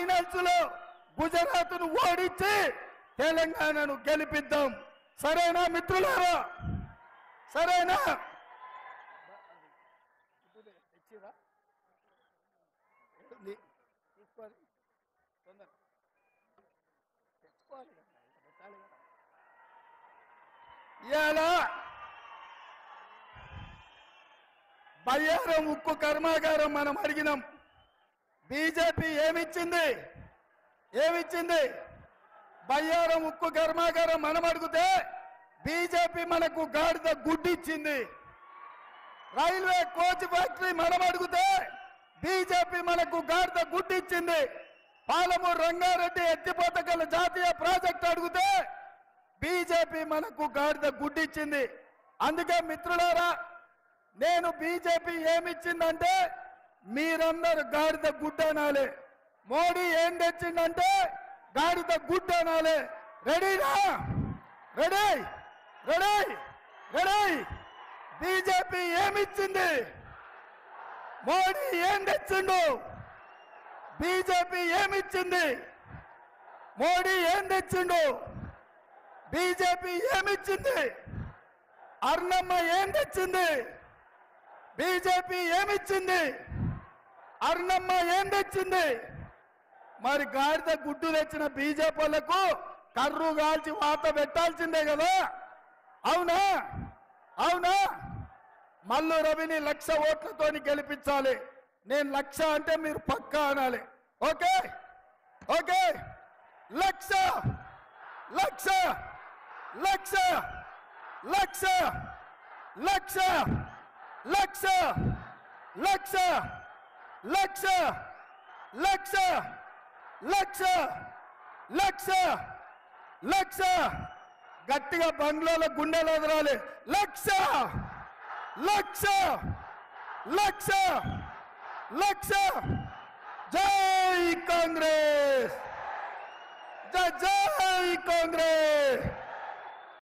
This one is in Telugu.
ఫైనల్స్ లో గుజరాత్ ను ఓడించి తెలంగాణను గెలిపిద్దాం సరేనా మిత్రులారా సరేనా తీసుకోవాలి తొందర తెచ్చుకోవాలి కదా, ఇక పెట్టాలి కదా. ఇవాళ బయ్యారం ఉక్కు కర్మాగారం మనం అడిగినాం బీజేపీ ఏమిచ్చింది ఏమిచ్చింది బయ్యారం ఉక్కు కర్మాగారం మనం అడిగితే బీజేపీ మనకు గాడిద గుడ్డిచ్చింది రైల్వే కోచ్ ఫ్యాక్టరీ మనం అడిగితే బీజేపీ మనకు గాడిద గుడ్డిచ్చింది పాలమూరు రంగారెడ్డి ఎత్తిపోతకల జాతీయ ప్రాజెక్ట్ అడిగితే బీజేపీ మనకు గాడిద గుడ్డిచ్చింది అందుకే మిత్రులారా నేను బీజేపీ ఏమిచ్చిందంటే మీరందరూ గాడిద గుడ్డ అనాలి మోడీ ఏం తెచ్చిందంటే గాడిద గుడ్డ అనాలి రెడీనా రెడీ రెడీ రెడీ బీజేపీ ఏమిచ్చింది మోడీ ఏం తెచ్చిండు బీజేపీ ఏమిచ్చింది మోడీ ఏం తెచ్చిండు బీజేపీ ఏమిచ్చింది అర్ణమ్మ ఏం తెచ్చింది బీజేపీ ఏమిచ్చింది అర్ణమ్మ ఏం తెచ్చింది మరి గాడిద గుడ్డు తెచ్చిన బీజేపీ వాళ్ళకు కర్రు కాల్చి వాత పెట్టాల్సిందే కదా అవునా అవునా మల్లు రవిని లక్ష ఓట్లతోని గెలిపించాలి నేను లక్ష అంటే మీరు పక్కా అనాలి ఓకే ఓకే లక్ష లక్ష లక్ష లక్ష లక్ష లక్ష లక్ష లక్ష లక్ష లక్ష లక్ష లక్ష గట్టిగా బంగ్లాలో గుండెలు వదరాలి లక్ష లక్ష లక్ష లక్ష జై కాంగ్రెస్ జై జై కాంగ్రెస్